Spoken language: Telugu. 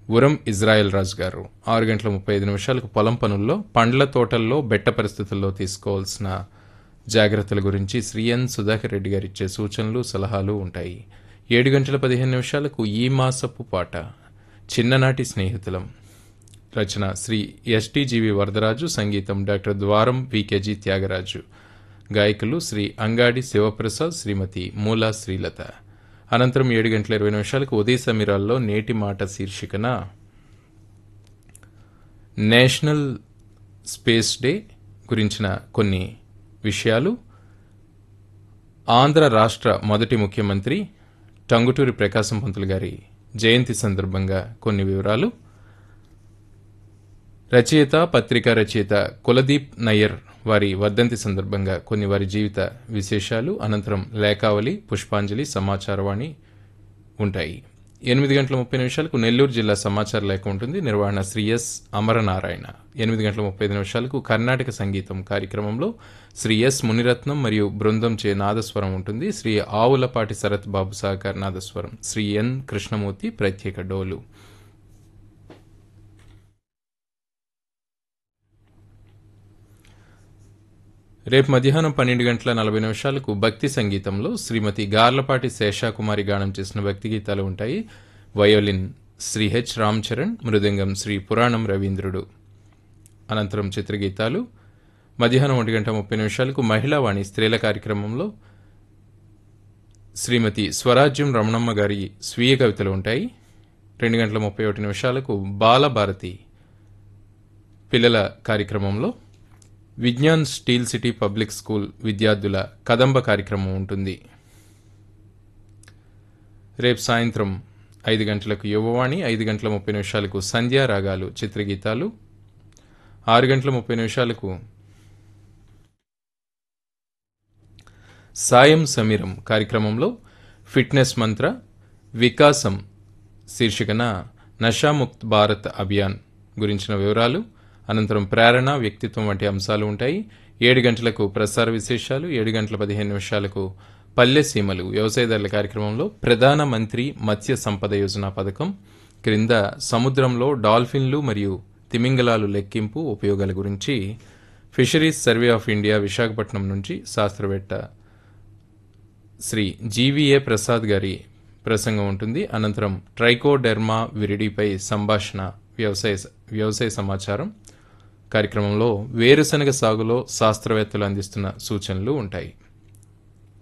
ఉరం ఇజ్రాయెల్ రాజు గారు ఆరు గంటల ముప్పై ఐదు నిమిషాలకు పొలం పనుల్లో పండ్ల తోటల్లో బెట్ట పరిస్థితుల్లో తీసుకోవాల్సిన జాగ్రత్తల గురించి శ్రీ ఎన్ సుధాకర్ రెడ్డి గారు ఇచ్చే సూచనలు సలహాలు ఉంటాయి ఏడు గంటల పదిహేను నిమిషాలకు ఈ మాసపు పాట చిన్ననాటి స్నేహితులం రచన శ్రీ ఎస్టీజీవి వరదరాజు సంగీతం డాక్టర్ ద్వారం వికేజీ త్యాగరాజు గాయకులు శ్రీ అంగాడి శివప్రసాద్ శ్రీమతి మూలా శ్రీలత అనంతరం ఏడు గంటల ఇరవై నిమిషాలకు ఉదయ సమీరాల్లో నేటి మాట శీర్షికన నేషనల్ స్పేస్ డే గురించిన కొన్ని విషయాలు ఆంధ్ర రాష్ట్ర మొదటి ముఖ్యమంత్రి టంగుటూరి ప్రకాశం పంతులు గారి జయంతి సందర్భంగా కొన్ని వివరాలు రచయిత పత్రికా రచయిత కులదీప్ నయ్యర్ వారి వర్ధంతి సందర్భంగా కొన్ని వారి జీవిత విశేషాలు అనంతరం లేఖావళి పుష్పాంజలి సమాచారవాణి ఉంటాయి ఎనిమిది గంటల ముప్పై నిమిషాలకు నెల్లూరు జిల్లా సమాచార లేఖ ఉంటుంది నిర్వహణ శ్రీ ఎస్ అమరనారాయణ ఎనిమిది గంటల ముప్పై ఐదు నిమిషాలకు కర్ణాటక సంగీతం కార్యక్రమంలో శ్రీ ఎస్ మునిరత్నం మరియు బృందం చే నాదస్వరం ఉంటుంది శ్రీ ఆవులపాటి శరత్ బాబు సహకార్ నాదస్వరం శ్రీ ఎన్ కృష్ణమూర్తి ప్రత్యేక డోలు రేపు మధ్యాహ్నం పన్నెండు గంటల నలభై నిమిషాలకు భక్తి సంగీతంలో శ్రీమతి గార్లపాటి శేషాకుమారి గానం చేసిన భక్తి గీతాలు ఉంటాయి వయోలిన్ శ్రీ హెచ్ రామ్ చరణ్ మృదంగం శ్రీ పురాణం రవీంద్రుడు అనంతరం చిత్రగీతాలు మధ్యాహ్నం ఒంటి గంట ముప్పై నిమిషాలకు మహిళావాణి స్త్రీల కార్యక్రమంలో శ్రీమతి స్వరాజ్యం రమణమ్మ గారి స్వీయ కవితలు ఉంటాయి రెండు గంటల ముప్పై ఒకటి నిమిషాలకు బాలభారతి పిల్లల కార్యక్రమంలో Vignan steel city public school విద్యార్థుల కదంబ కార్యక్రమం ఉంటుంది రేపు సాయంత్రం ఐదు గంటలకు యువవాణి ఐదు గంటల ముప్పై నిమిషాలకు సంధ్యా రాగాలు చిత్రగీతాలు ఆరు గంటల ముప్పై నిమిషాలకు సాయం సమీరం కార్యక్రమంలో ఫిట్నెస్ మంత్ర వికాసం శీర్షికన నషాముక్త్ భారత్ అభియాన్ గురించిన వివరాలు అనంతరం ప్రేరణ వ్యక్తిత్వం వంటి అంశాలు ఉంటాయి ఏడు గంటలకు ప్రసార విశేషాలు ఏడు గంటల పదిహేను నిమిషాలకు పల్లె సీమలు వ్యవసాయదారుల కార్యక్రమంలో ప్రధాన మంత్రి మత్స్య సంపద యోజన పథకం క్రింద సముద్రంలో డాల్ఫిన్లు మరియు తిమింగలాలు లెక్కింపు ఉపయోగాల గురించి fisheries survey of India Visakhapatnam నుంచి శాస్త్రవేత్త శ్రీ జీవీఏ ప్రసాద్ గారి ప్రసంగం ఉంటుంది అనంతరం ట్రైకోడెర్మా విరిడిపై సంభాషణ వ్యవసాయ వ్యవసాయ సమాచారం కార్యక్రమంలో వేరుశనగ సాగులో శాస్త్రవేత్తలు అందిస్తున్న సూచనలు ఉంటాయి